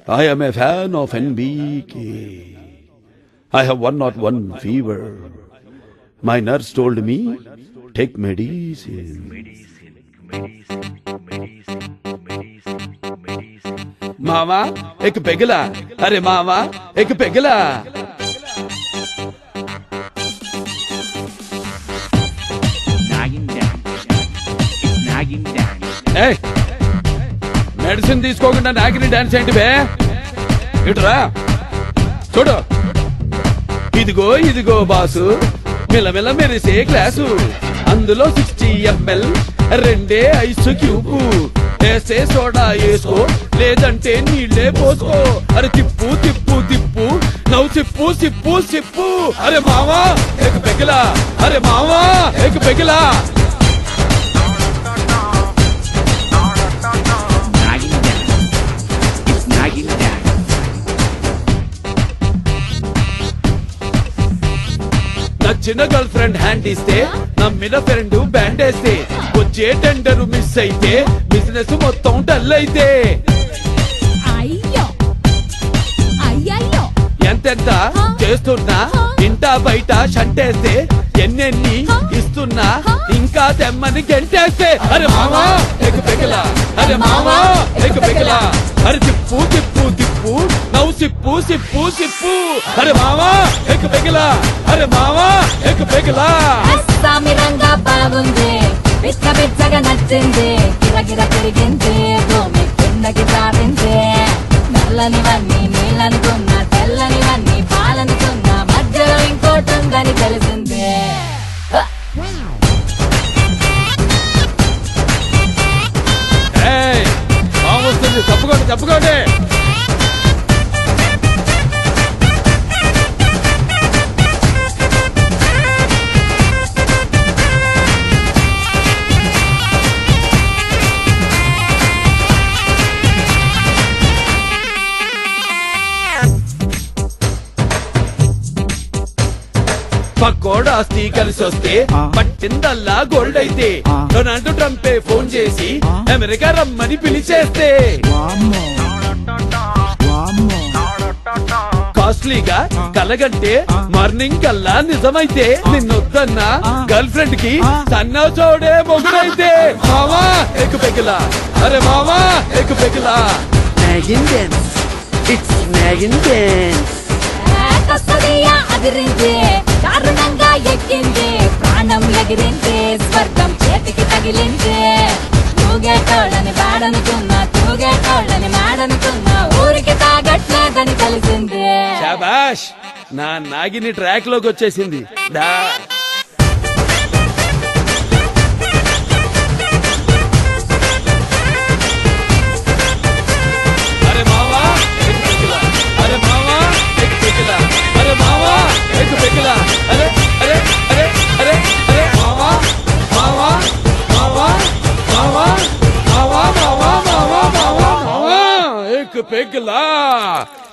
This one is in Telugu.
I am a fan of NBK. I have 101 fever. My nurse told me, take medicine. मामा एक पेगला अरे मामा एक पेगला nagging down. It's nagging down. ఏయ్ మెడిసిన్ తీసుకోకుండా నాకిని డాన్స్ ఏంటి బే ఇటురా చూడు ఇదిగో ఇదిగో బాసు మిలమిల మెరిసే గ్లాసు అందులో సిక్స్టీ ఎంఎల్ రెండే ఐస్ క్యూబ్ వేసే సోడా వేసుకో లేదంటే నీళ్ళే పోసుకో అరే తిప్పు తిప్పు తిప్పు నవ్వు సిప్పు సిప్పు సిప్పు అరే మావా ఎక్ పెగిలా అరే మావా ఎక్ పెగిలా Nagging down. It's nagging down. నచ్చిన గర్ల్ ఫ్రెండ్ హ్యాండ్ ఇస్తే నమ్మిన ఫ్రెండ్ బ్యాండ్ వేస్తే వచ్చే టెండర్ మిస్ అయితే బిజినెస్ మొత్తం డల్ అయితే అయ్యో అయ్యయ్యో ఎంతెంత చేస్తున్నా ఇంటా బయట షంటేస్తే ఎన్నెన్ని ఇస్తున్నా ఇంకా తెమ్మని గెంటేస్తే అరే మామా ఎక్ పెగలా అరే మామా ఎక్ పెగలా అరే తిప్పు తిప్పు తిప్పు నవ్వు సిప్పు సిప్పు సిప్పు అరే మామా ఎక్ పెగలా అరే మామా ఎక్ పెగలా అస్సామి రంగా బాగుంది పిచ్చ పిచ్చగా నచ్చింది గిరగిర తిరిగింది భూమి కిందకి సారింది నల్లనివన్నీ నీళ్ళనుకున్నా తెల్లనివన్నీ పాలనుకున్నా మధ్యలో ఇంకోటి ఉందని తెలిసింది హ! ఏయ్ పాము వస్తుంది తప్పుకోండి తప్పుకోండి పక్కోడ ఆస్తి కలిసి వస్తే పట్టిందల్లా గోల్డ్ అయితే డొనాల్డ్ ట్రంపే ఫోన్ చేసి అమెరికా రమ్మని పిలిచేస్తే కాస్ట్లీగా కలగంటే మార్నింగ్ కల్లా నిజమైతే నిన్నొద్దన్నా గర్ల్ ఫ్రెండ్ కి సన్న చోడే మొగుడైతే మామా ఎక్కు పెగిలా అరే మామా ఎక్కు పెగిలా Nagging dance. It's nagging dance. కస్తదియా అదిరింది దారుణంగా ఎక్కింది ప్రాణం ఎగిరింది స్వర్గం చేతికి తగిలింది తూగేటోళ్ళని బాడనుకున్నా తూగేటోళ్ళని మాడనుకున్నా ఊరికి తాగట్లేదని తెలిసింది శాబాష్ నా నాగిని ట్రాక్ లోకి వచ్చేసింది డా అరే మావా ఎక్కు పెకిలా అరే మావా ఎక్కు పెకిలా అరే మావా ఎక్కు పెకిలా అరే అరే అరే అరే అరే మావా మావా మావా మావా మావా మావా మావా మావా మావా ఎక్కు పెకిలా